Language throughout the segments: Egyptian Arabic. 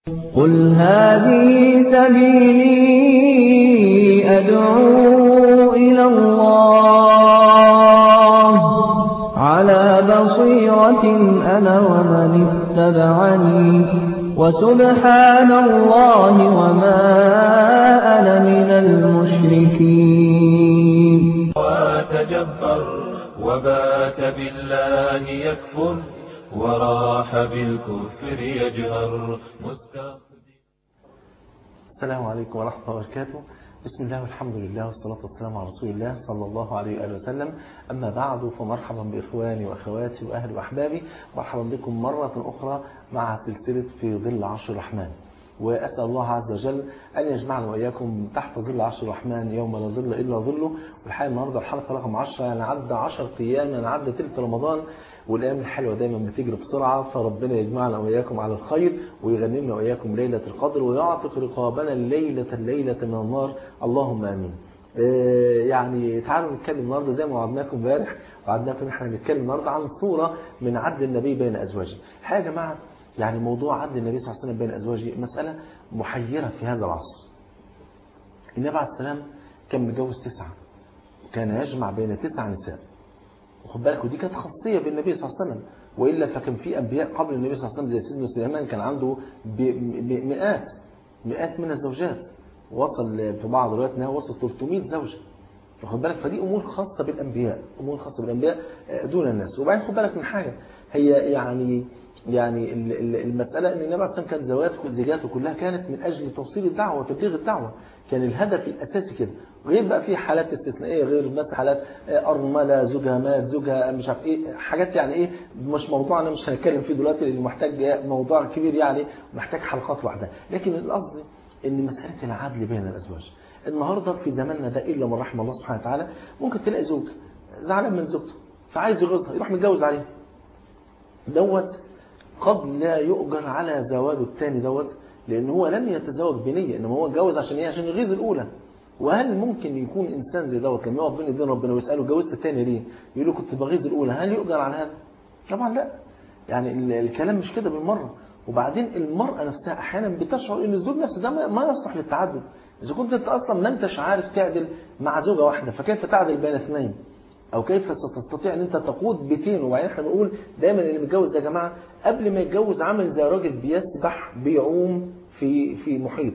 قل هذه سبيلي أدعو إلى الله على بصيرة أنا ومن اتبعني وسبحان الله وما أنا من المشركين وتجبر وبات بالله يكفر وراح بالكفر يجهر مستخدم السلام عليكم ورحمة الله وبركاته بسم الله والحمد لله والصلاة والسلام على رسول الله صلى الله عليه وآله وسلم أما بعد فمرحبا بإخواني وأخواتي وأهلي وأحبابي مرحبا بكم مرة أخرى مع سلسلة في ظل عرش الرحمن وأسأل الله عز وجل أن يجمعنا وإياكم تحت ظل عرش الرحمن يوم لا ظل إلا ظله والحقيقة النهاردة الحلقة رقم 10 يعني عدى 10 أيام يعني عدى تلت رمضان والأيام الحلوة دايما بتجري بسرعة فربنا يجمعنا وإياكم على الخير ويغنمنا وإياكم ليلة القدر ويعتق رقابنا الليلة الليلة من النار اللهم آمين يعني تعالوا نتكلم النهارده زي ما وعدناكم امبارح وعدناكم ان احنا نتكلم النهارده عن صوره من عدل النبي بين ازواجه. حاجه يا جماعه يعني موضوع عدل النبي صلى الله عليه وسلم بين ازواجه مساله محيره في هذا العصر. النبي عليه السلام كان متجوز تسعه وكان يجمع بين تسع نساء. وخد بالك ودي كانت خاصيه بالنبي صلى الله عليه وسلم والا فكان في انبياء قبل النبي صلى الله عليه وسلم زي سيدنا سليمان كان عنده مئات مئات من الزوجات وصل في بعض الروايات انها وصل 300 زوجه واخد بالك فدي امور خاصه بالانبياء امور خاصه بالانبياء دون الناس وبعدين خد بالك من حاجه هي يعني يعني المساله ان النبي عليه الصلاه كانت زواجاته زوجاته كلها كانت من اجل توصيل الدعوه وتبليغ الدعوه كان الهدف الاساسي كده غير بقى في حالات استثنائيه غير مثلا حالات ارمله زوجها مات زوجها مش عارف ايه حاجات يعني ايه مش موضوعنا مش هنتكلم فيه دلوقتي لان محتاج موضوع كبير يعني محتاج حلقات لوحدها لكن القصد ان مساله العدل بين الازواج النهارده في زماننا ده الا من رحم الله سبحانه وتعالى ممكن تلاقي زوج زعلان من زوجته فعايز يغيظها يروح متجوز عليها دوت قد لا يؤجر على زواجه الثاني دوت لان هو لم يتزوج بنيه انما هو اتجوز عشان ايه عشان يغيظ الاولى وهل ممكن يكون انسان زي دوت لما يقف بين ايدين ربنا ويساله اتجوزت الثانيه ليه يقول له كنت بغيظ الاولى هل يؤجر على هذا طبعا لا يعني الكلام مش كده بالمره وبعدين المرأة نفسها أحيانا بتشعر إن الزوج نفسه ده ما يصلح للتعدد إذا كنت أنت أصلا ما أنتش عارف تعدل مع زوجة واحدة فكيف تعدل بين اثنين أو كيف ستستطيع أن أنت تقود بيتين وبعدين احنا بنقول دايما اللي متجوز يا جماعة قبل ما يتجوز عامل زي راجل بيسبح بيعوم في في محيط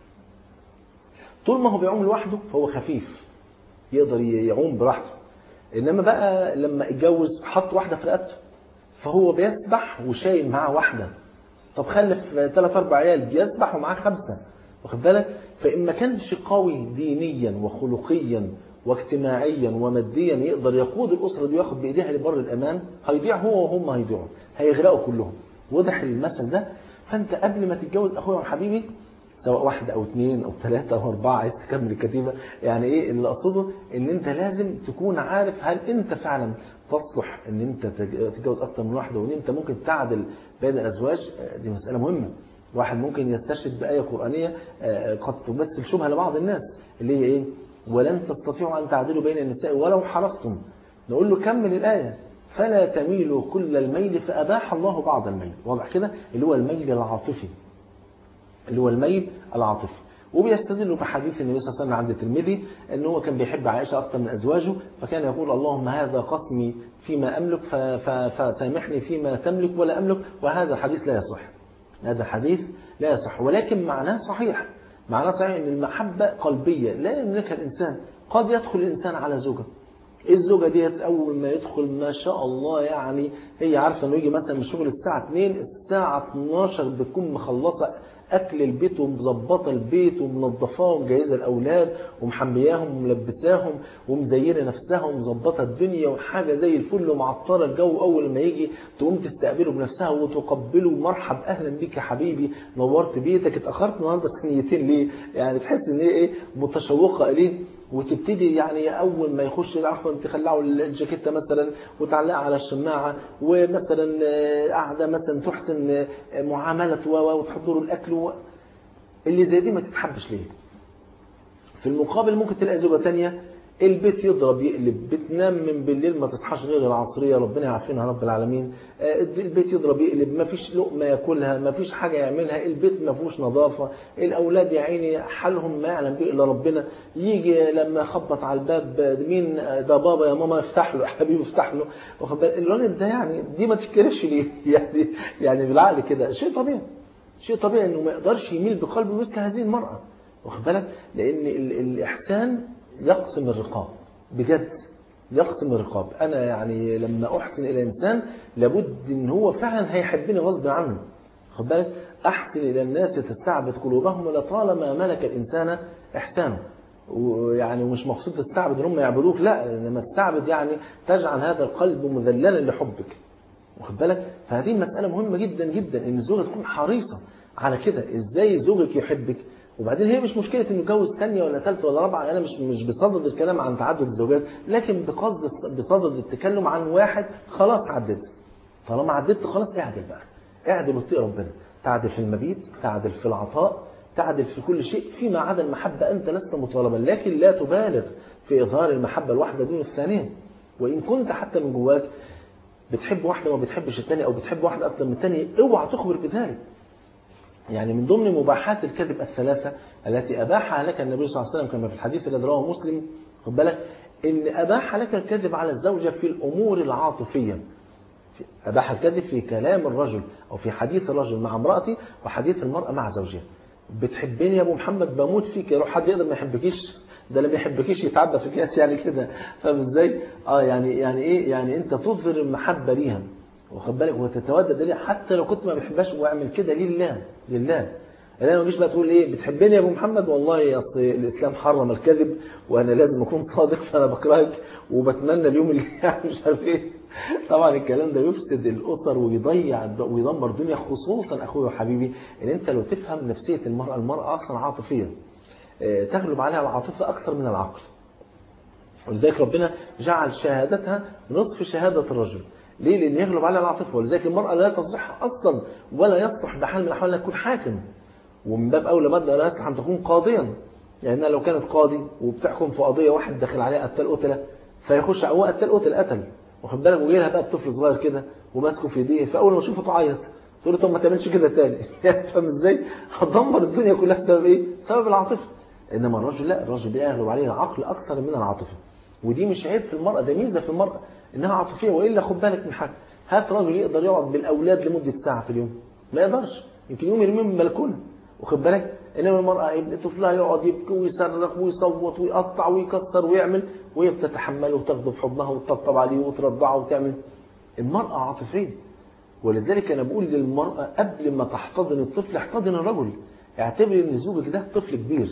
طول ما هو بيعوم لوحده فهو خفيف يقدر يعوم براحته إنما بقى لما اتجوز حط واحدة في رقبته فهو بيسبح وشايل معاه واحدة طب خلف ثلاث اربع عيال بيسبح ومعاه خمسه واخد بالك فان ما كانش قوي دينيا وخلقيا واجتماعيا وماديا يقدر يقود الاسره دي وياخد بايديها لبر الامان هيضيع هو وهم هيضيعوا هيغرقوا كلهم واضح المثل ده فانت قبل ما تتجوز اخويا وحبيبي سواء واحد او اثنين او ثلاثة او اربعة عايز تكمل الكتيبة يعني ايه اللي اقصده ان انت لازم تكون عارف هل انت فعلا تصلح ان انت تتجوز اكتر من واحدة وان انت ممكن تعدل بين الازواج دي مسألة مهمة واحد ممكن يستشهد بآية قرآنية قد تمثل شبهة لبعض الناس اللي هي ايه ولن تستطيعوا ان تعدلوا بين النساء ولو حرصتم نقول له كمل الآية فلا تميلوا كل الميل فأباح الله بعض الميل واضح كده اللي هو الميل العاطفي اللي هو الميل العاطفي وبيستدلوا بحديث النبي صلى الله عليه وسلم عند الترمذي ان هو كان بيحب عائشه اكثر من ازواجه فكان يقول اللهم هذا قسمي فيما املك فسامحني فيما تملك ولا املك وهذا حديث لا يصح هذا حديث لا يصح ولكن معناه صحيح معناه صحيح ان المحبه قلبيه لا يملكها الانسان قد يدخل الانسان على زوجه الزوجة ديت أول ما يدخل ما شاء الله يعني هي عارفة إنه يجي مثلا من الشغل الساعة 2 الساعة 12 بتكون مخلصة أكل البيت ومظبطة البيت ومنظفاه ومجهزة الأولاد ومحمياهم وملبساهم ومزينة نفسها ومظبطة الدنيا وحاجة زي الفل ومعطرة الجو أول ما يجي تقوم تستقبله بنفسها وتقبله مرحب أهلا بيك يا حبيبي نورت بيتك اتأخرت النهارده ثانيتين ليه؟ يعني تحس إن هي إيه متشوقة إليه وتبتدي يعني اول ما يخش عفوا تخلعوا الجاكيته مثلا وتعلقها على الشماعه ومثلا قاعده مثلا تحسن معاملته وتحط له الاكل و... اللي زي دي ما تتحبش ليه في المقابل ممكن تلاقي زوجه ثانيه البيت يضرب يقلب بتنام من بالليل ما تصحاش غير العصرية ربنا يعافينا يا رب العالمين آه، البيت يضرب يقلب ما فيش لقمة ياكلها ما فيش حاجة يعملها البيت ما فيهوش نظافة الأولاد يا عيني حالهم ما يعلم به إلا ربنا يجي لما يخبط على الباب مين ده بابا يا ماما افتح له يا حبيبي افتح له واخد بالك؟ الراجل ده يعني دي ما تتكرفش ليه يعني يعني بالعقل كده شيء طبيعي شيء طبيعي انه ما يقدرش يميل بقلبه مثل هذه المرأة واخد بالك لان ال- الاحسان يقسم الرقاب بجد يقسم الرقاب انا يعني لما احسن الى انسان لابد ان هو فعلا هيحبني غصب عنه خد بالك احسن الى الناس تستعبد قلوبهم لطالما ملك الانسان احسانه ويعني مش مقصود تستعبد ان هم يعبدوك لا انما تستعبد يعني تجعل هذا القلب مذللا لحبك واخد بالك فهذه مسألة مهمة جدا جدا ان الزوجة تكون حريصة على كده ازاي زوجك يحبك وبعدين هي مش مشكلة انه يتجوز ثانية ولا ثالثة ولا رابعة انا مش مش بصدد الكلام عن تعدد الزوجات لكن بقصد بصدد التكلم عن واحد خلاص عدت طالما عدت خلاص اعدل بقى اعدل واتقي ربنا تعدل في المبيت تعدل في العطاء تعدل في كل شيء فيما عدا المحبة أنت لست مطالبا لكن لا تبالغ في إظهار المحبة الواحدة دون الثانية وإن كنت حتى من جواك بتحب واحدة وما بتحبش الثانية أو بتحب واحدة أكثر من الثانية اوعى تخبر بذلك يعني من ضمن مباحات الكذب الثلاثة التي أباحها لك النبي صلى الله عليه وسلم كما في الحديث الذي رواه مسلم خد بالك إن أباح لك الكذب على الزوجة في الأمور العاطفية أباح الكذب في كلام الرجل أو في حديث الرجل مع امرأته وحديث المرأة مع زوجها بتحبني يا أبو محمد بموت فيك يروح حد يقدر ما يحبكيش ده اللي ما يحبكيش يتعدى في الكاس يعني كده فاهم ازاي؟ اه يعني يعني ايه؟ يعني انت تظهر المحبه ليها واخد بالك وتتودد ليها حتى لو كنت ما بتحبهاش واعمل كده لله لله انا ما تجيش بقى تقول ايه بتحبني يا ابو محمد والله اصل الاسلام حرم الكذب وانا لازم اكون صادق فانا بكرهك وبتمنى اليوم اللي يعني مش عارف ايه طبعا الكلام ده يفسد الاسر ويضيع الد- ويدمر الدنيا خصوصا اخويا وحبيبي ان انت لو تفهم نفسيه المراه المراه اصلا عاطفيه آه، تغلب عليها العاطفه اكثر من العقل ولذلك ربنا جعل شهادتها نصف شهادة الرجل ليه؟ لأن يغلب عليها العاطفة ولذلك المرأة لا تصح أصلا ولا يصلح بحال من الأحوال أن تكون حاكم ومن باب أولى مادة لا يصلح أن تكون قاضيا يعني لو كانت قاضي وبتحكم في قضية واحد داخل عليها قتل قتلة فيخش هو قتل قتل قتل واخد بالك وجاي لها بقى بطفل صغير كده وماسكه في ايديه فأول ما تشوفه تعيط تقول له طب ما تعملش كده تاني يعني فاهم ازاي؟ هتدمر الدنيا كلها بسبب ايه؟ بسبب العاطفة انما الرجل لا الرجل بيغلب عليه العقل اكثر من العاطفه ودي مش عيب في المرأة ده ميزة في المرأة إنها عاطفية وإلا خد بالك من حاجة هات راجل يقدر يقعد بالأولاد لمدة ساعة في اليوم ما يقدرش يمكن يوم يرميهم من البلكونة واخد بالك إنما المرأة ابن طفلها يقعد يبكي ويصرخ ويصوت ويقطع ويكسر ويعمل وهي بتتحمله وتاخده في حضنها وتطبطب عليه وترضعه وتعمل المرأة عاطفية ولذلك أنا بقول للمرأة قبل ما تحتضن الطفل احتضن الرجل اعتبر ان زوجك ده طفل كبير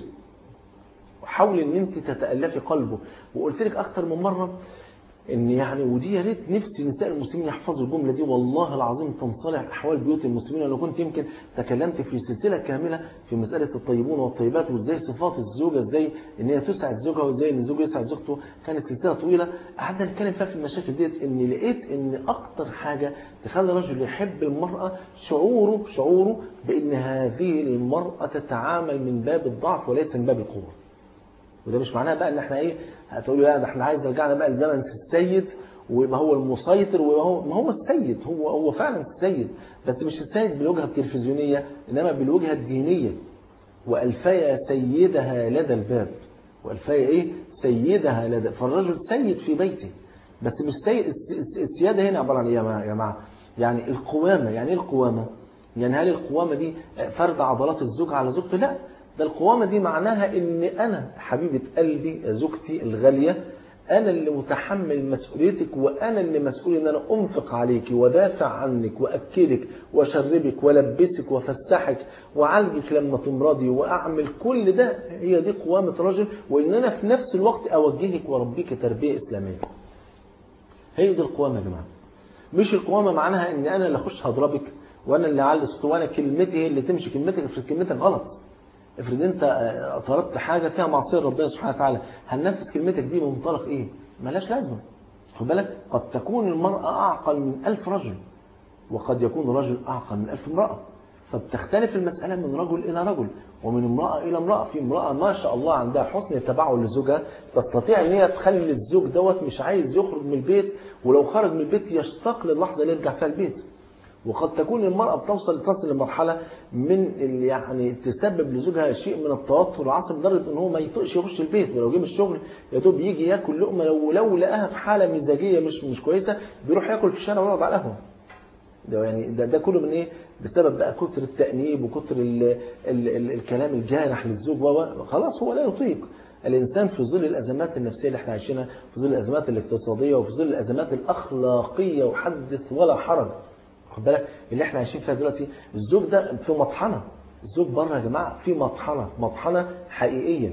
وحاول ان انت تتالفي قلبه وقلت لك اكتر من مره ان يعني ودي يا ريت نفسي نساء المسلمين يحفظوا الجمله دي والله العظيم تنصلح احوال بيوت المسلمين انا كنت يمكن تكلمت في سلسله كامله في مساله الطيبون والطيبات وازاي صفات الزوجه ازاي ان هي تسعد زوجها وازاي ان الزوج يسعد زوجته كانت سلسله طويله قعدنا نتكلم فيها في المشاكل ديت ان لقيت ان اكتر حاجه تخلي الرجل يحب المراه شعوره شعوره بان هذه المراه تتعامل من باب الضعف وليس من باب القوه وده مش معناه بقى ان احنا ايه هتقولوا لا ده احنا عايز رجعنا بقى لزمن السيد ويبقى هو المسيطر وهو ما هو السيد هو هو فعلا السيد بس مش السيد بالوجهه التلفزيونيه انما بالوجهه الدينيه والفيا سيدها لدى الباب والفيا ايه سيدها لدى فالرجل سيد في بيته بس مش سيد السياده هنا عباره عن ايه يا جماعه يعني القوامه يعني ايه القوامه يعني هل القوامه دي فرد عضلات الزوج على زوجته لا ده القوامة دي معناها ان انا حبيبة قلبي زوجتي الغالية انا اللي متحمل مسؤوليتك وانا اللي مسؤول ان انا انفق عليك ودافع عنك واكلك واشربك والبسك وافسحك وعالجك لما تمرضي واعمل كل ده هي دي قوامة رجل وان انا في نفس الوقت اوجهك واربيك تربية اسلامية هي دي القوامة يا جماعة مش القوامة معناها ان انا اللي اخش هضربك وانا اللي اعلي صوتي وانا كلمتي هي اللي تمشي كلمتك افرض كلمتك غلط افرض انت طلبت حاجه فيها معصيه ربنا سبحانه وتعالى هننفذ كلمتك دي بمنطلق ايه ملاش لازمه خد بالك قد تكون المراه اعقل من ألف رجل وقد يكون الرجل اعقل من ألف امراه فبتختلف المسألة من رجل إلى رجل ومن امرأة إلى امرأة في امرأة ما شاء الله عندها حسن التبعل لزوجها تستطيع ان هي تخلي الزوج دوت مش عايز يخرج من البيت ولو خرج من البيت يشتاق للحظة اللي يرجع فيها البيت وقد تكون المرأة بتوصل تصل لمرحلة من اللي يعني تسبب لزوجها شيء من التوتر والعصب لدرجة ان هو ما يطقش يخش البيت ولو جه من الشغل يا دوب يجي ياكل لقمة لو لو لقاها في حالة مزاجية مش مش كويسة بيروح ياكل في الشارع ويقعد على القهوة ده يعني ده, ده كله من ايه بسبب بقى كتر التأنيب وكتر ال ال ال الكلام الجارح للزوج و خلاص هو لا يطيق الإنسان في ظل الأزمات النفسية اللي احنا عايشينها في ظل الأزمات الاقتصادية وفي ظل الأزمات الأخلاقية وحدث ولا حرج خد بالك اللي احنا عايشين فيها دلوقتي الزوج ده في مطحنة الزوج بره يا جماعة في مطحنة مطحنة حقيقية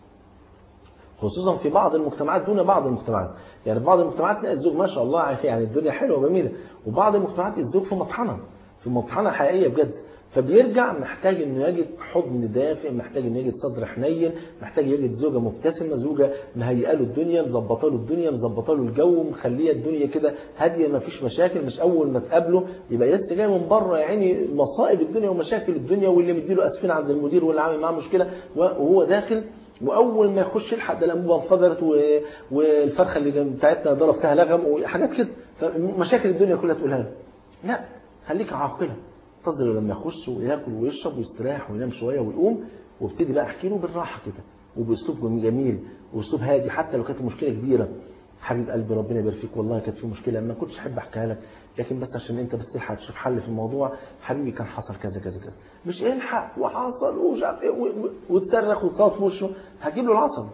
خصوصا في بعض المجتمعات دون بعض المجتمعات يعني بعض المجتمعات تلاقي الزوج ما شاء الله يعني الدنيا حلوه وجميله وبعض المجتمعات الزوج في مطحنه في مطحنه حقيقيه بجد فبيرجع محتاج انه يجد حضن دافئ محتاج انه يجد صدر حنين محتاج يجد زوجه مبتسمه زوجه مهيئه له الدنيا مظبطه له الدنيا مظبطه له الجو مخليه الدنيا كده هاديه ما فيش مشاكل مش اول ما تقابله يبقى لسه جاي من بره يا عيني مصائب الدنيا ومشاكل الدنيا واللي مديله اسفين عند المدير واللي عامل معاه مشكله وهو داخل واول ما يخش يلحق ده الانبوبه انفجرت والفرخه اللي بتاعتنا ضرب فيها لغم وحاجات كده فمشاكل الدنيا كلها تقولها له لا خليك عاقله انتظر لما يخش وياكل ويشرب ويستريح وينام شويه ويقوم وابتدي بقى احكي له بالراحه كده وباسلوب جميل واسلوب هادي حتى لو كانت مشكله كبيره حبيب قلبي ربنا يبارك فيك والله كانت في مشكله ما كنتش احب احكيها لك لكن بس عشان انت بس تلحق تشوف حل في الموضوع حبيبي كان حصل كذا كذا كذا مش الحق وحصل ومش عارف ايه وتصرخ وتصوت في وشه هجيب له العصب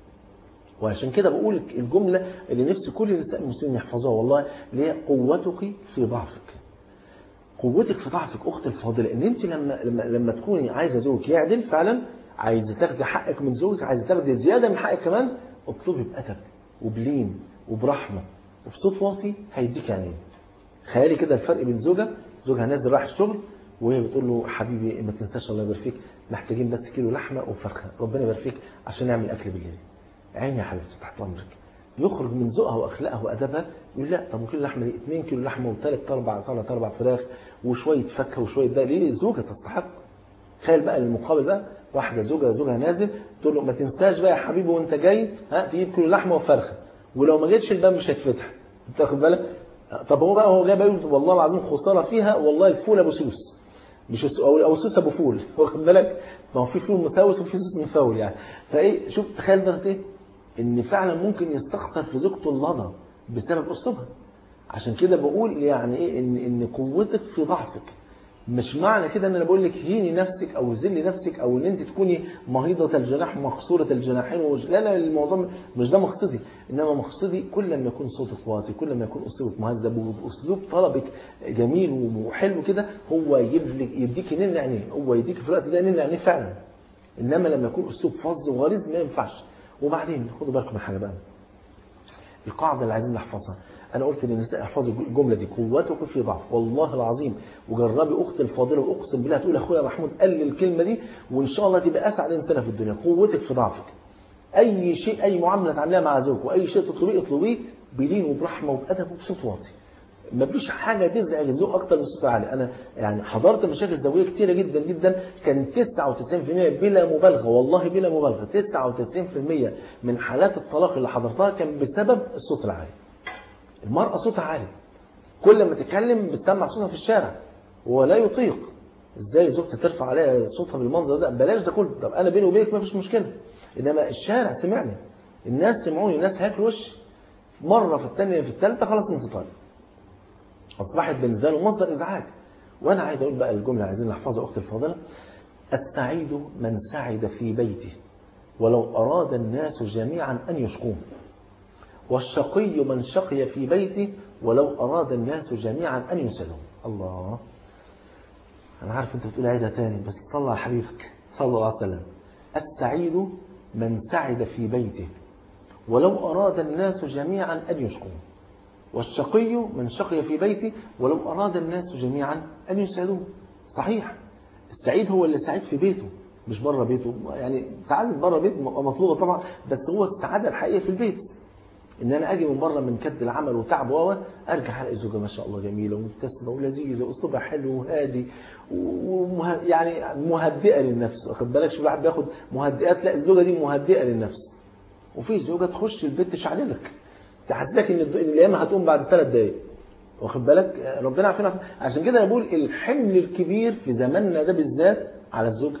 وعشان كده بقول الجمله اللي نفسي كل النساء المسلمين يحفظوها والله اللي هي قوتك في ضعفك قوتك في ضعفك اخت الفاضله ان انت لما لما لما تكوني عايزه زوجك يعدل فعلا عايزه تاخدي حقك من زوجك عايزه تاخدي زياده من حقك كمان اطلبي بادب وبلين وبرحمه وبصوت واطي هيديك عينين خيالي كده الفرق بين زوجة زوجها نازل رايح الشغل وهي بتقول له حبيبي ما تنساش الله يبارك فيك محتاجين بس كيلو لحمه وفرخه ربنا يبارك فيك عشان نعمل اكل بالليل عيني يا حبيبتي تحت امرك يخرج من ذوقها واخلاقها وادبها يقول لا طب كيلو لحمه دي 2 كيلو لحمه وثلاث اربع ثلاث اربع فراخ وشويه فاكهه وشويه ده ليه زوجه تستحق تخيل بقى المقابل بقى واحده زوجها زوجها نازل تقول له ما تنساش بقى يا حبيبي وانت جاي ها تجيب كيلو لحمه وفرخه ولو ما جيتش الباب مش هيتفتح انت واخد بالك طب هو بقى هو جاي بيقول والله العظيم خساره فيها والله الفول ابو سوس مش او او سوس ابو فول واخد بالك ما هو في فول مساوس وفي سوس مفاول يعني فايه شوف تخيل ده ايه ان فعلا ممكن يستخسر في زوجته اللضا بسبب اسلوبها عشان كده بقول يعني ايه ان ان قوتك في ضعفك مش معنى كده ان انا بقول لك هيني نفسك او ذلي نفسك او ان انت تكوني مهيضه الجناح مكسوره الجناحين وج... لا لا الموضوع مش ده مقصدي انما مقصدي كل ما يكون صوتك واطي كل ما يكون اسلوبك مهذب واسلوب طلبك جميل وحلو كده هو يجيب يديك نن عينيه هو يديك في الوقت ده نن عينيه فعلا انما لما يكون اسلوب فظ وغليظ ما ينفعش وبعدين خدوا بالكم من حاجه بقى القاعده اللي عايزين نحفظها انا قلت للنساء احفظوا الجمله دي قوتك في ضعف والله العظيم وجربي اختي الفاضله واقسم بالله تقول اخويا محمود قال لي الكلمه دي وان شاء الله تبقى اسعد انسانه في الدنيا قوتك في ضعفك اي شيء اي معامله تعمليها مع زوجك واي شيء تطلبيه اطلبيه بلين وبرحمه وبادب وبصوت واطي ما فيش حاجة تزعج الذوق أكتر من الصوت العالي أنا يعني حضرت مشاكل زوجية كتيرة جدا جدا كان 99% بلا مبالغة والله بلا مبالغة 99% من حالات الطلاق اللي حضرتها كان بسبب الصوت العالي المرأة صوتها عالي كل ما تتكلم بتسمع صوتها في الشارع ولا يطيق ازاي زوجتي ترفع عليها صوتها بالمنظر ده بلاش ده كله طب انا بيني وبينك ما فيش مشكله انما الشارع سمعني الناس سمعوني الناس هياكلوا وش مره في الثانيه في الثالثه خلاص انت طالع اصبحت بالنسبه له مصدر ازعاج وانا عايز اقول بقى الجمله اللي عايزين نحفظها اختي الفاضله السعيد من سعد في بيته ولو اراد الناس جميعا ان يشقوه والشقي من شقي في بيته ولو أراد الناس جميعا أن يسلوا الله أنا عارف أنت بتقول عيدها تاني بس صلى على حبيبك صلى الله عليه وسلم السعيد من سعد في بيته ولو أراد الناس جميعا أن يشقوا والشقي من شقي في بيته ولو أراد الناس جميعا أن يسعدوه صحيح السعيد هو اللي سعيد في بيته مش بره بيته يعني سعادة بره بيت مطلوبة طبعا بس هو السعادة الحقيقية في البيت ان انا اجي من بره من كد العمل وتعب و ارجع الاقي زوجه ما شاء الله جميله ومبتسمه ولذيذه واسلوبها حلو وهادي ومه... يعني مهدئه للنفس واخد بالك شوف الواحد بياخد مهدئات لا الزوجه دي مهدئه للنفس وفي زوجه تخش البيت تشعللك تحسسك ان الد- الايام هتقوم بعد ثلاث دقائق واخد بالك ربنا عارفين عشان كده انا بقول الحمل الكبير في زماننا ده بالذات على الزوجه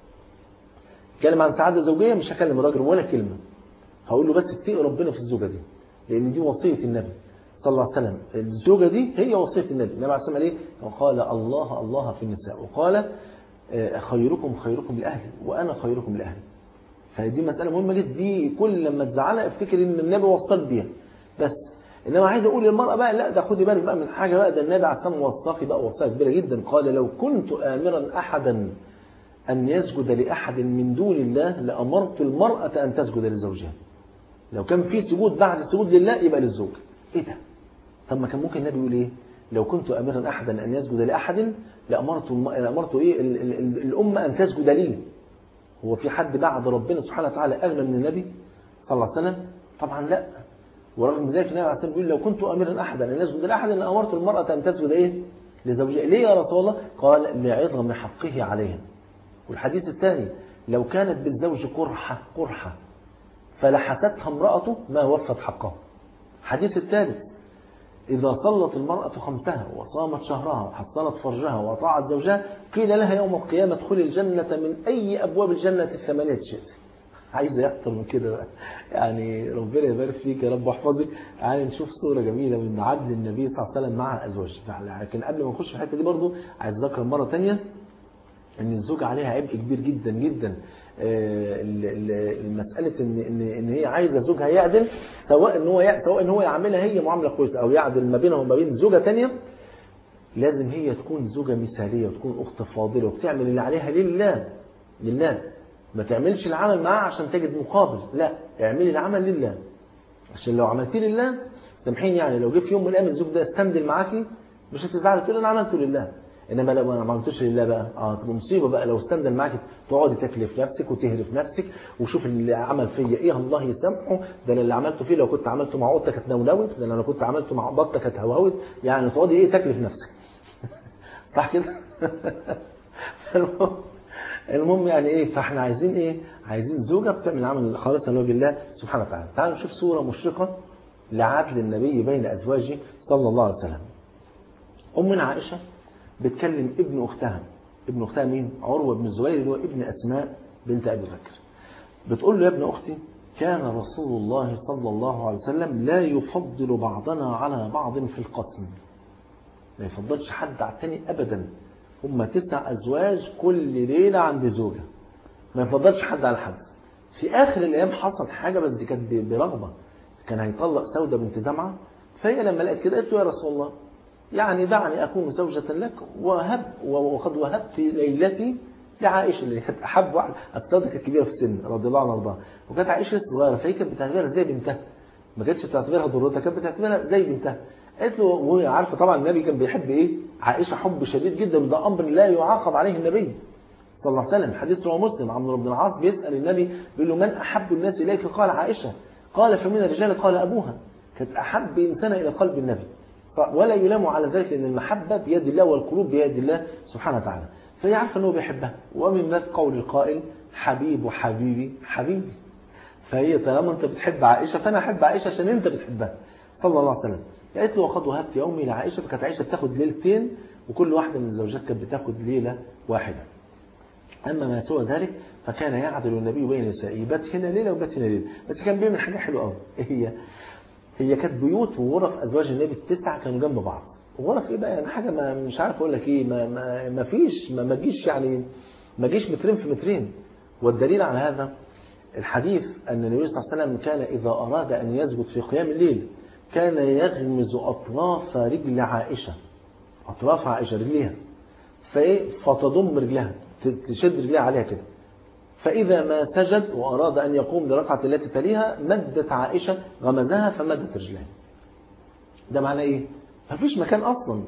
اتكلم عن سعاده زوجيه مش هكلم الراجل ولا كلمه هقول له بس اتقي ربنا في الزوجه دي لان دي وصيه النبي صلى الله عليه وسلم الزوجه دي هي وصيه النبي النبي عليه الصلاه والسلام قال ايه قال الله الله في النساء وقال آه، خيركم خيركم لاهلي وانا خيركم لاهلي فدي مساله مهمه جدا دي كل لما تزعلها افتكر ان النبي وصل بيها بس انما عايز اقول للمراه بقى لا ده خدي بالك بقى من حاجه بقى ده النبي عليه الصلاه والسلام وصاكي بقى وصايه كبيره جدا قال لو كنت امرا احدا ان يسجد لاحد من دون الله لامرت المراه ان تسجد لزوجها لو كان في سجود بعد السجود لله يبقى للزوج ايه ده طب ما كان ممكن النبي يقول ايه لو كنت امرا احدا ان يسجد لاحد لامرت الم- لامرت ايه ال- ال- ال- الامه ان تسجد لي هو في حد بعد ربنا سبحانه وتعالى اغنى من النبي صلى الله عليه وسلم طبعا لا ورغم ذلك النبي عليه الصلاه والسلام بيقول لو كنت امرا احدا ان يسجد لاحد لامرت المراه ان تسجد ايه لزوجها ليه يا رسول الله قال لعظم حقه عليها والحديث الثاني لو كانت بالزوج قرحه قرحه فلحستها امرأته ما وفت حقها الحديث الثالث إذا صلت المرأة خمسها وصامت شهرها وحصنت فرجها وأطاعت زوجها قيل لها يوم القيامة ادخلي الجنة من أي أبواب الجنة الثمانية شئت عايز أكتر من كده بقى يعني ربنا يبارك فيك يا رب واحفظك تعالى نشوف صورة جميلة من عدل النبي صلى الله عليه وسلم مع أزواجه لكن قبل ما نخش في الحتة دي برضو عايز أذكر مرة تانية ان الزوج عليها عبء كبير جدا جدا آه، ال- ال- المساله ان ان ان هي عايزه زوجها يعدل سواء ان هو يع- سواء ان هو يعملها هي معامله كويسه او يعدل ما بينها وما بين زوجه ثانيه لازم هي تكون زوجه مثاليه وتكون اخت فاضله وبتعمل اللي عليها لله لله ما تعملش العمل معاه عشان تجد مقابل لا اعملي العمل لله عشان لو عملتيه لله سامحيني يعني لو جه في يوم من الايام الزوج ده استمدل معاكي مش هتزعلي تقول انا عملته لله انما لو انا ما عملتوش لله بقى اه تبقى مصيبه بقى لو استندل معاكي تقعدي تكلف نفسك وتهرف نفسك وشوف اللي عمل فيا ايه الله يسامحه ده أنا اللي عملته فيه لو كنت عملته مع قطه كانت نونوت ده أنا لو كنت عملته مع بطه كانت هوهوت يعني تقعدي ايه تكلف نفسك صح كده المهم- المهم يعني ايه فاحنا عايزين ايه عايزين زوجه بتعمل عمل خالصا لوجه الله سبحانه وتعالى تعالوا نشوف صوره مشرقه لعدل النبي بين ازواجه صلى الله عليه وسلم امنا عائشه بتكلم ابن اختها ابن اختها مين عروه بن الزبير اللي هو ابن اسماء بنت ابي بكر بتقول له يا ابن اختي كان رسول الله صلى الله عليه وسلم لا يفضل بعضنا على بعض في القسم ما يفضلش حد على التاني ابدا هم تسع ازواج كل ليله عند زوجه ما يفضلش حد على حد في اخر الايام حصل حاجه بس دي كانت ب- برغبه كان هيطلق سوده بنت زمعه فهي لما لقت كده قالت له يا رسول الله يعني دعني اكون زوجة لك وهب وقد وهبت ليلتي لعائشه اللي كانت احب واحده اقتصادها كانت كبيره في السن رضي الله عنها وارضاها وكانت عائشه صغيره فهي كانت بتعتبرها زي بنتها ما كانتش بتعتبرها ضرتها كانت بتعتبرها زي بنتها قالت له وهي عارفه طبعا النبي كان بيحب ايه عائشه حب شديد جدا وده امر لا يعاقب عليه النبي صلى الله عليه وسلم حديث رواه مسلم عمرو بن العاص بيسال النبي بيقول له من احب الناس اليك قال عائشه قال فمن الرجال قال ابوها كانت احب انسانه الى قلب النبي ف- ولا يلام على ذلك لان المحبه بيد الله والقلوب بيد الله سبحانه وتعالى فهي عارفه انه بيحبها ومن ذات قول القائل حبيب وحبيبي حبيبي فهي طالما انت بتحب عائشه فانا احب عائشه عشان انت بتحبها صلى الله عليه وسلم قالت له وقد وهبت يومي لعائشه فكانت عائشه بتاخد ليلتين وكل واحده من الزوجات كانت بتاخد ليله واحده أما ما سوى ذلك فكان يعدل النبي بين نسائه بات هنا ليلة وبات هنا ليلة بس كان بيعمل حاجة حلوة قوي إيه هي هي كانت بيوت وغرف أزواج النبي التسعة كانوا جنب بعض غرف إيه بقى يعني حاجة ما مش عارف أقول لك إيه ما, ما, ما فيش ما, ما جيش يعني ما جيش مترين في مترين والدليل على هذا الحديث أن النبي صلى الله عليه وسلم كان إذا أراد أن يسجد في قيام الليل كان يغمز أطراف رجل عائشة أطراف عائشة رجليها فايه فتضم رجلها تشد رجلها عليها كده فإذا ما سجد وأراد أن يقوم لركعة التي تليها مدت عائشة غمزها فمدت رجلها ده معناه إيه؟ مفيش مكان أصلا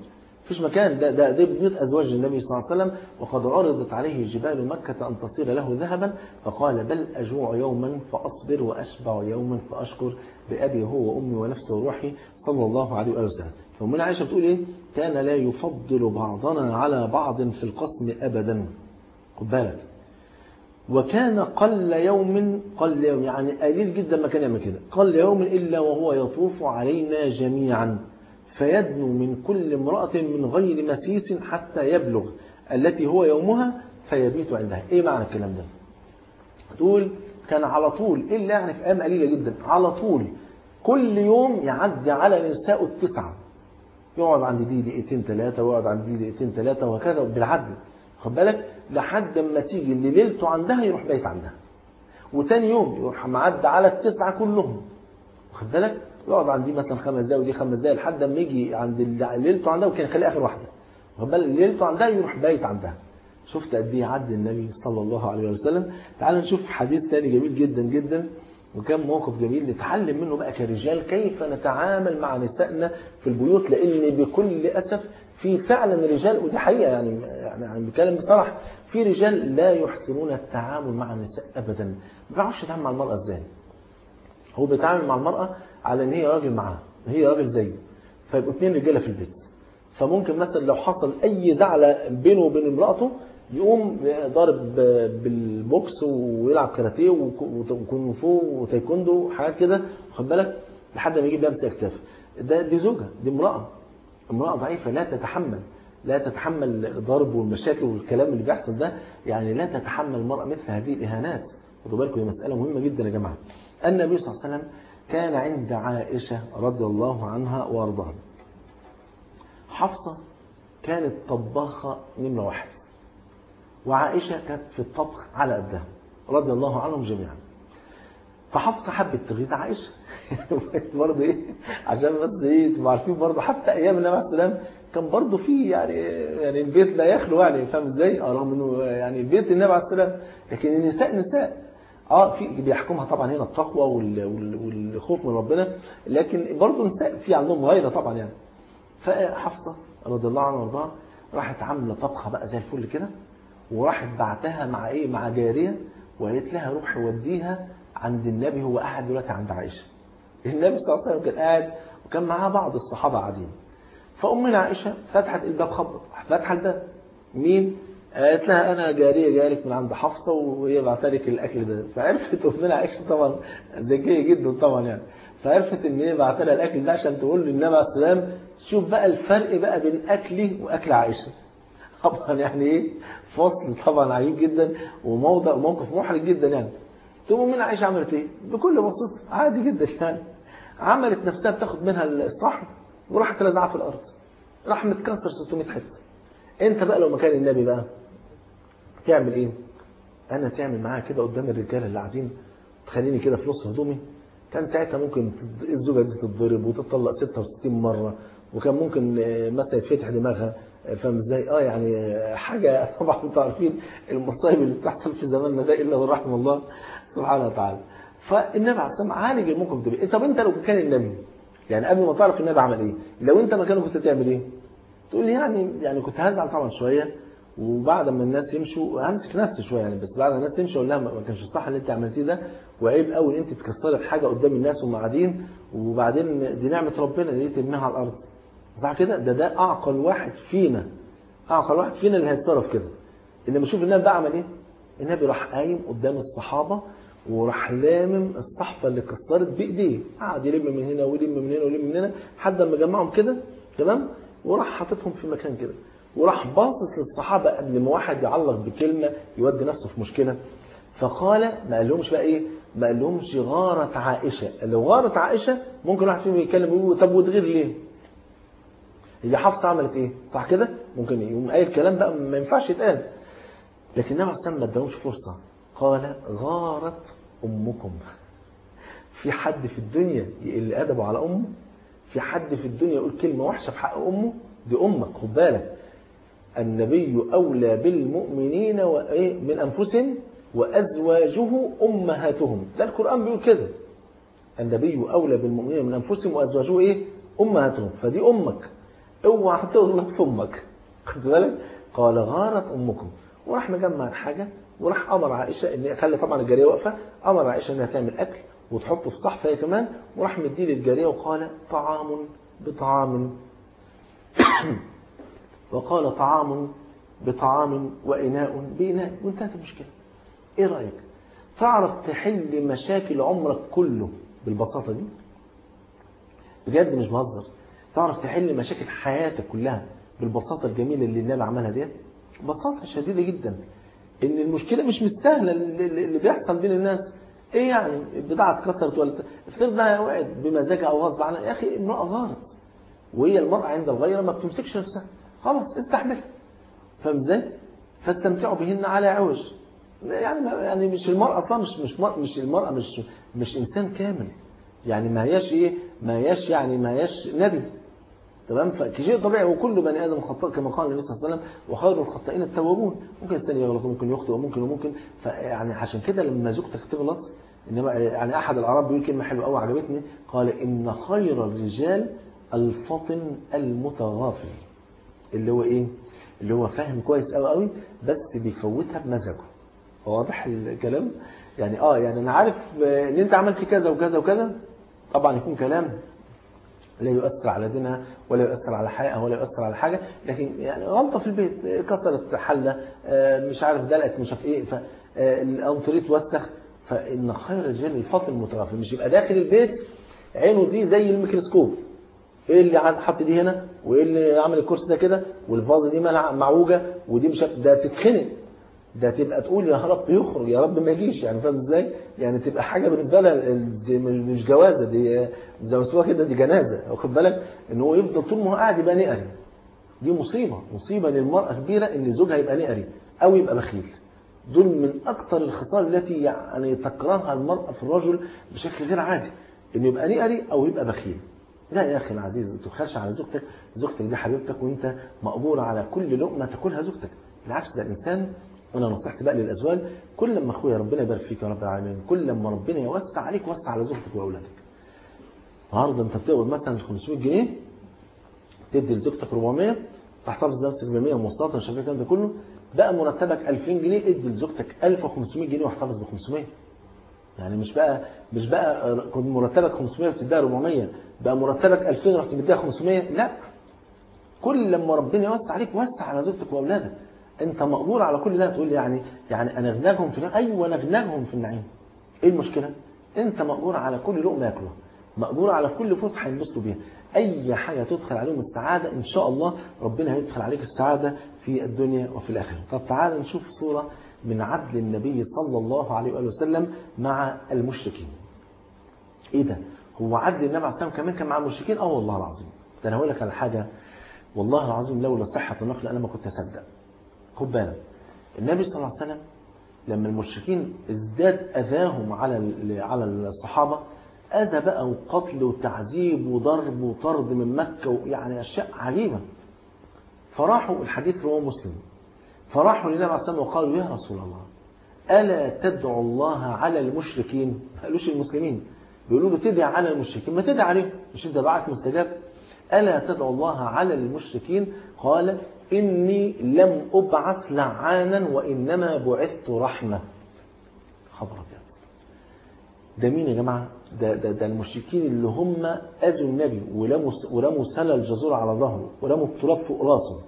مفيش مكان ده ده ده بيوت ازواج النبي صلى الله عليه وسلم وقد عرضت عليه جبال مكه ان تصير له ذهبا فقال بل اجوع يوما فاصبر واشبع يوما فاشكر بابي هو وامي ونفسي وروحي صلى الله عليه واله وسلم فأمنا عائشه بتقول ايه كان لا يفضل بعضنا على بعض في القسم ابدا خد بالك وكان قل يوم قل يوم يعني قليل جدا ما كان يعمل كده قل يوم إلا وهو يطوف علينا جميعا فيدنو من كل امرأة من غير مسيس حتى يبلغ التي هو يومها فيبيت عندها ايه معنى الكلام ده تقول كان على طول إلا يعني في أيام قليلة جدا على طول كل يوم يعدي على النساء التسعة يقعد عند دي دقيقتين ثلاثة ويقعد عند دي دقيقتين ثلاثة وهكذا بالعدل خد بالك لحد ما تيجي اللي ليلته عندها يروح بايت عندها وتاني يوم يروح معدي على التسعة كلهم واخد بالك يقعد عند دي مثلا خمس دقايق ودي خمس دقايق لحد ما يجي عند اللي ليلته عندها وكان يخليها اخر واحده واخد بالك ليلته عندها يروح بايت عندها شفت قد ايه عد النبي صلى الله عليه وسلم تعال نشوف حديث تاني جميل جدا جدا وكان موقف جميل نتعلم منه بقى كرجال كيف نتعامل مع نسائنا في البيوت لان بكل اسف في فعلا رجال ودي حقيقه يعني يعني بتكلم بصراحه في رجال لا يحسنون التعامل مع النساء ابدا ما بيعرفش يتعامل مع المراه ازاي هو بيتعامل مع المراه على ان هي راجل معاه هي راجل زيه فيبقوا اثنين رجاله في البيت فممكن مثلا لو حصل اي زعله بينه وبين امراته يقوم ضارب بالبوكس ويلعب كاراتيه وكونغ فو وتايكوندو حاجات كده خد بالك لحد ما يجيب لمسه اكتاف ده دي زوجه دي امراه امراه ضعيفه لا تتحمل لا تتحمل الضرب والمشاكل والكلام اللي بيحصل ده يعني لا تتحمل المرأة مثل هذه الإهانات خدوا بالكم هي مسألة مهمة جدا يا جماعة النبي صلى الله عليه وسلم كان عند عائشة رضي الله عنها وارضاها حفصة كانت طباخة نمرة واحد وعائشة كانت في الطبخ على قدها رضي الله عنهم جميعا فحفصة حبت تغيظ عائشة برضه ايه عشان بس ايه تبقوا عارفين برضه حتى ايام النبي عليه السلام كان برضه في يعني يعني البيت لا يخلو يعني فاهم ازاي؟ اه رغم انه يعني بيت النبي عليه السلام لكن النساء نساء اه في بيحكمها طبعا هنا التقوى والخوف من ربنا لكن برضه نساء في عندهم غيره طبعا يعني فحفصه رضي الله عنها وارضاها راحت عامله طبخه بقى زي الفل كده وراحت بعتها مع ايه مع جاريه وقالت لها روحي وديها عند النبي هو قاعد دلوقتي عند عائشه النبي صلى الله عليه وسلم كان قاعد وكان معاه بعض الصحابه قاعدين فامنا عائشه فتحت الباب خبط فتح الباب مين قالت لها انا جاريه جايلك من عند حفصه وهي بعتلك الاكل ده فعرفت امنا عائشه طبعا ذكيه جدا طبعا يعني فعرفت ان هي بعت لها الاكل ده عشان تقول للنبي عليه السلام شوف بقى الفرق بقى بين اكلي واكل عائشه طبعا يعني ايه فصل طبعا عجيب جدا وموضع موقف محرج جدا يعني تقوم من عائشه عملت ايه بكل بساطه عادي جدا يعني عملت نفسها بتاخد منها الصحن وراحت رزعها في الارض راح متكسر 600 حته انت بقى لو مكان النبي بقى تعمل ايه انا تعمل معاها كده قدام الرجاله اللي قاعدين تخليني كده في نص هدومي كان ساعتها ممكن الزوجه دي تتضرب وتطلق 66 مره وكان ممكن مثلا يتفتح دماغها فاهم ازاي اه يعني حاجه طبعا انتوا عارفين المصايب اللي بتحصل في زماننا ده الا من رحم الله سبحانه وتعالى فالنبي عليه الصلاه عالج الموقف ده طب انت لو كان النبي يعني قبل ما تعرف النبي عمل ايه لو انت مكانه كنت تعمل ايه تقول لي يعني يعني كنت هزعل طبعا شويه وبعد ما الناس يمشوا همسك نفسي شويه يعني بس بعد ما الناس تمشي اقول لها ما كانش صح اللي انت عملتيه ده وعيب قوي ان انت تكسري حاجه قدام الناس وهم قاعدين وبعدين دي نعمه ربنا اللي ترميها على الارض صح كده ده ده اعقل واحد فينا اعقل واحد فينا اللي هيتصرف كده انما شوف النبي ده عمل ايه النبي راح قايم قدام الصحابه وراح لامم الصحفه اللي كسرت بايديه قعد يلم من هنا ويلم من هنا ويلم من هنا لحد ما جمعهم كده تمام وراح حاططهم في مكان كده وراح باصص للصحابه قبل ما واحد يعلق بكلمه يودي نفسه في مشكله فقال ما قالهمش بقى ايه ما قالهمش غارت عائشه لو غارت عائشه ممكن واحد فيهم يتكلم ويقول طب وتغير ليه هي حفصه عملت ايه صح كده ممكن يقوم قايل الكلام ده ما ينفعش يتقال لكن النبي عليه الصلاه ما ادالهمش فرصه قال غارت امكم في حد في الدنيا يقل ادبه على امه في حد في الدنيا يقول كلمه وحشه في حق امه دي امك خد بالك النبي اولى بالمؤمنين من انفسهم وازواجه امهاتهم ده القران بيقول كده النبي اولى بالمؤمنين من انفسهم وازواجه ايه امهاتهم فدي امك اوعى تغلط في امك خد بالك قال غارت امكم وراح مجمع الحاجه وراح امر عائشه ان خلى طبعا الجاريه واقفه امر عائشه انها تعمل اكل وتحطه في صحفه هي كمان وراح مديه للجاريه وقال طعام بطعام وقال طعام بطعام وإناء بإناء وانتهت المشكلة إيه رأيك تعرف تحل مشاكل عمرك كله بالبساطة دي بجد مش بهزر تعرف تحل مشاكل حياتك كلها بالبساطة الجميلة اللي النبي عملها ديت بساطة شديدة جدا ان المشكلة مش مستاهلة اللي بيحصل بين الناس ايه يعني البضاعة اتكسرت ولا افترض انها وقعت بمزاجها او غصب عنها يا اخي امرأة غارت وهي المرأة عند الغيرة ما بتمسكش نفسها خلاص استحملها فاهم ازاي؟ فاستمتعوا بهن على عوج يعني يعني مش المرأة اصلا مش مش مر مش المرأة مش مش انسان كامل يعني ما هياش ايه ما هياش يعني ما هياش نبي تمام فشيء طبيعي وكل بني ادم خطاء كما قال النبي صلى الله عليه وسلم وخير الخطائين التوابون ممكن الانسان يغلط وممكن يخطئ وممكن وممكن فيعني عشان كده لما زوجتك تغلط انما يعني احد الاعراب بيقول كلمه حلوه قوي عجبتني قال ان خير الرجال الفطن المتغافل اللي هو ايه اللي هو فاهم كويس قوي قوي بس بيفوتها بمزاجه واضح الكلام يعني اه يعني انا عارف ان انت عملت كذا وكذا وكذا طبعا يكون كلام لا يؤثر على دينها ولا يؤثر على حياتها ولا يؤثر على حاجه لكن يعني غلطه في البيت كسرت حله مش عارف دلقت مش عارف ايه فالانطريت وسخ فان خير الرجال الفضل المتغافل مش يبقى داخل البيت عينه دي زي الميكروسكوب ايه اللي حط دي هنا وايه اللي عمل الكرسي ده كده والفاضه دي معوجه ودي مش ده تتخنق ده تبقى تقول يا رب يخرج يا رب ما يجيش يعني فاهم ازاي يعني تبقى حاجه بالنسبه لها مش جوازه دي زي ما كده دي جنازه واخد بالك ان هو يفضل طول ما هو قاعد يبقى نقري دي مصيبه مصيبه للمراه كبيره ان زوجها يبقى نقري او يبقى بخيل دول من اكثر الخصال التي يعني تكرهها المراه في الرجل بشكل غير عادي انه يبقى نقري او يبقى بخيل لا يا اخي العزيز ما تخافش على زوجتك زوجتك دي حبيبتك وانت مأجور على كل لقمه تاكلها زوجتك بالعكس ده الانسان وانا نصيحتي بقى للازواج كل لما اخويا ربنا يبارك فيك يا رب العالمين كل لما ربنا يوسع عليك وسع على زوجتك واولادك النهارده انت بتقبض مثلا 500 جنيه تدي لزوجتك 400 تحتفظ نفسك ب 100 مواصلات مش عارف الكلام ده كله بقى مرتبك 2000 جنيه ادي لزوجتك 1500 جنيه واحتفظ ب 500 يعني مش بقى مش بقى كنت مرتبك 500 بتديها 400 بقى مرتبك 2000 رحت مديها 500 لا كل لما ربنا يوسع عليك وسع على زوجتك واولادك انت مأمور على كل ده تقول يعني يعني انا اغناهم في ايوه انا اغناهم في النعيم ايه المشكله انت مأمور على كل لقمه ياكلها مأمور على كل فسحه ينبسطوا بيها اي حاجه تدخل عليهم السعاده ان شاء الله ربنا هيدخل عليك السعاده في الدنيا وفي الاخره طب تعال نشوف صوره من عدل النبي صلى الله عليه وآله وسلم مع المشركين ايه ده هو عدل النبي عليه الصلاه كمان كان مع المشركين اه والله العظيم ده انا هقول لك على حاجه والله العظيم لولا صحه النقل انا ما كنت اصدق خد بالك النبي صلى الله عليه وسلم لما المشركين ازداد اذاهم على على الصحابه اذى بقى وقتل وتعذيب وضرب وطرد من مكه ويعني اشياء عجيبه فراحوا الحديث رواه مسلم فراحوا للنبي عليه الصلاه والسلام وقالوا يا رسول الله الا تدعو الله على المشركين ما قالوش المسلمين بيقولوا له تدعي على المشركين ما تدعي عليهم مش انت دعاءك مستجاب الا تدعو الله على المشركين قال إني لم أبعث لعانا وإنما بعثت رحمة خبر أبيض ده مين يا جماعة ده, ده, ده المشركين اللي هم أذوا النبي ورموا ورموا سلة الجزور على ظهره ورموا التراب فوق راسه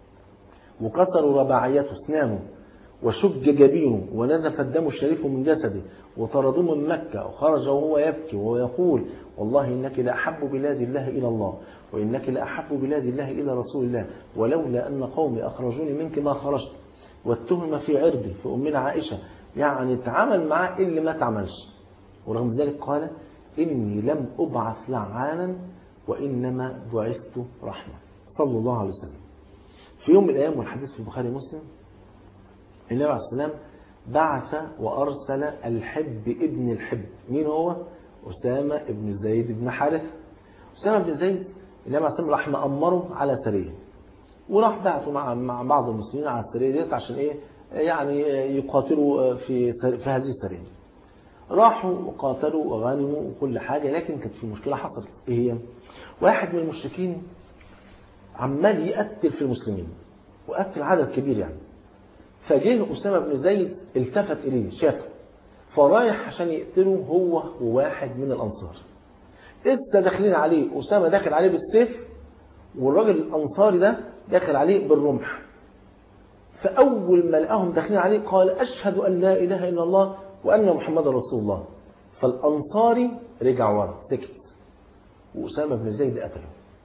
وكسروا رباعيته اسنانه وشج جبينه ونزف الدم الشريف من جسده وطردوه من مكة وخرج وهو يبكي وهو يقول والله إنك لأحب بلاد الله إلى الله وإنك لأحب بلاد الله إلى رسول الله ولولا أن قومي أخرجوني منك ما خرجت والتهم في عرضي في أمنا عائشة يعني اتعامل معاه اللي ما تعملش ورغم ذلك قال إني لم أبعث لعانا وإنما بعثت رحمة صلى الله عليه وسلم في يوم من الأيام والحديث في البخاري ومسلم النبي عليه السلام بعث وأرسل الحب ابن الحب مين هو؟ أسامة ابن زيد بن حارث أسامة بن زيد النبي عليه السلام راح مأمره على سرية وراح بعته مع مع بعض المسلمين على السرية ديت عشان إيه؟ يعني يقاتلوا في في هذه السرية راحوا وقاتلوا وغنموا وكل حاجة لكن كانت في مشكلة حصلت إيه هي؟ واحد من المشركين عمال يقتل في المسلمين وقتل عدد كبير يعني فجه أسامة بن زيد التفت إليه شافه فرايح عشان يقتله هو وواحد من الأنصار لسه داخلين عليه أسامة داخل عليه بالسيف والراجل الأنصاري ده داخل عليه بالرمح فأول ما لقاهم داخلين عليه قال أشهد أن لا إله إلا الله وأن محمد رسول الله فالأنصاري رجع ورا سكت وأسامة بن زيد قتله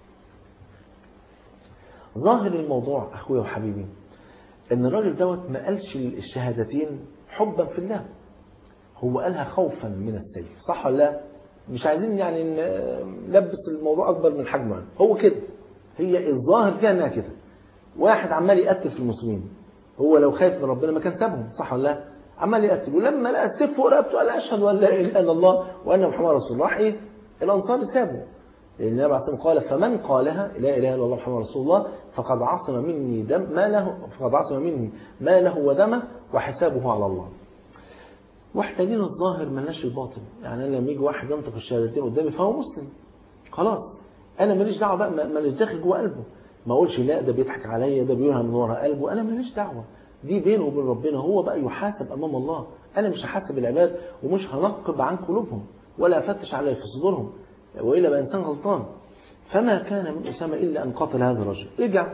ظاهر الموضوع أخويا وحبيبي ان الراجل دوت ما قالش الشهادتين حبا في الله هو قالها خوفا من السيف صح ولا لا مش عايزين يعني نلبس الموضوع اكبر من حجمه هو كده هي الظاهر فيها انها كده واحد عمال يقتل في المسلمين هو لو خايف من ربنا ما كان سابهم صح ولا لا عمال يقتل ولما لقى السيف فوق رقبته قال اشهد ان لا اله الا الله وان محمد رسول الله راح ايه الانصار سابوا لأن النبي عليه الصلاة قال فمن قالها لا إله إلا الله محمد رسول الله فقد عصم مني دم ما له فقد عصم مني ما له ودمه وحسابه على الله. واحتاجين الظاهر ملناش الباطن، يعني أنا لما يجي واحد ينطق الشهادتين قدامي فهو مسلم. خلاص أنا ماليش دعوة بقى ماليش داخل جوه قلبه. ما أقولش لا ده بيضحك عليا ده بيقولها من ورا قلبه، أنا ماليش دعوة. دي بينه وبين ربنا هو بقى يحاسب أمام الله. أنا مش هحاسب العباد ومش هنقب عن قلوبهم ولا أفتش على في صدورهم. وإلا بقى إنسان غلطان فما كان من أسامة إلا أن قتل هذا الرجل رجع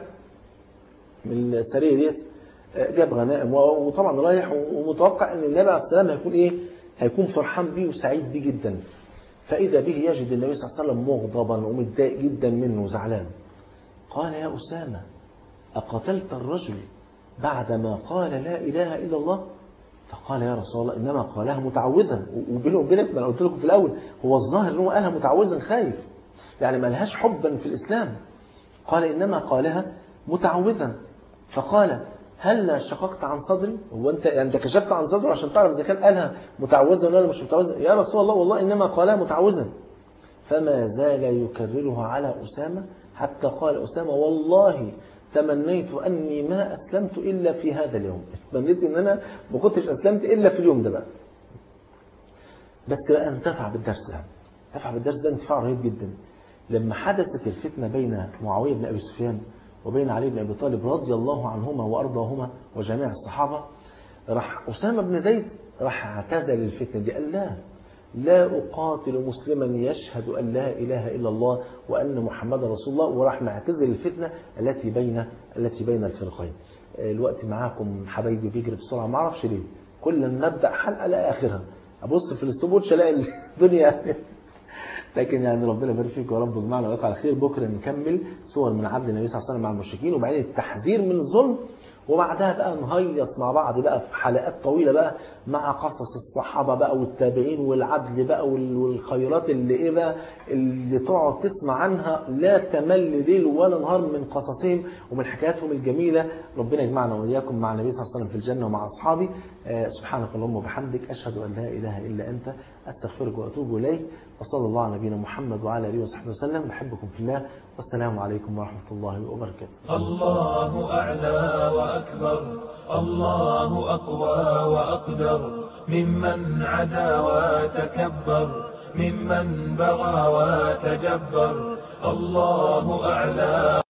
من السرية ديت جاب غنائم وطبعا رايح ومتوقع أن النبي عليه السلام هيكون إيه هيكون فرحان بيه وسعيد بيه جدا فإذا به يجد النبي صلى الله عليه وسلم مغضبا ومتضايق جدا منه وزعلان قال يا أسامة أقتلت الرجل بعدما قال لا إله إلا الله فقال يا رسول الله إنما قالها متعوذا وبينه وبينك ما أنا قلت لكم في الأول هو الظاهر إنه قالها متعوذا خايف يعني ما لهاش حبا في الإسلام قال إنما قالها متعوذا فقال هل شققت عن صدري هو أنت يعني أنت كشفت عن صدره عشان تعرف إذا كان قالها متعوذا ولا مش متعوذا يا رسول الله والله إنما قالها متعوذا فما زال يكررها على أسامة حتى قال أسامة والله تمنيت أني ما أسلمت إلا في هذا اليوم تمنيت أن أنا ما كنتش أسلمت إلا في اليوم ده بقى بس بقى انتفع بالدرس ده انتفع بالدرس ده انتفاع رهيب جدا لما حدثت الفتنة بين معاوية بن أبي سفيان وبين علي بن أبي طالب رضي الله عنهما وأرضاهما وجميع الصحابة راح أسامة بن زيد راح اعتزل الفتنة دي قال لا لا أقاتل مسلما يشهد أن لا إله إلا الله وأن محمد رسول الله وراح معتزل الفتنة التي بين التي بين الفرقين الوقت معاكم حبايبي بيجري بسرعة ما أعرفش ليه كل ما نبدأ حلقة لا آخرها أبص في الاستوبوتش ألاقي الدنيا لكن يعني ربنا يبارك فيك يا رب ويجمعنا وياك على خير بكره نكمل صور من عبد النبي صلى الله عليه وسلم مع المشركين وبعدين التحذير من الظلم وبعدها بقى نهيص مع بعض بقى في حلقات طويلة بقى مع قصص الصحابة بقى والتابعين والعدل بقى والخيرات اللي ايه بقى اللي تقعد تسمع عنها لا تمل ليل ولا نهار من قصصهم ومن حكاياتهم الجميلة ربنا يجمعنا وإياكم مع النبي صلى الله عليه وسلم في الجنة ومع أصحابي آه سبحانك اللهم وبحمدك أشهد أن لا إله إلا أنت أستغفرك وأتوب إليك وصلى الله على نبينا محمد وعلى آله وصحبه وسلم بحبكم في الله والسلام عليكم ورحمة الله وبركاته الله أعلى وأكبر الله أقوى وأقدر ممن عدا وتكبر ممن بغى وتجبر الله أعلى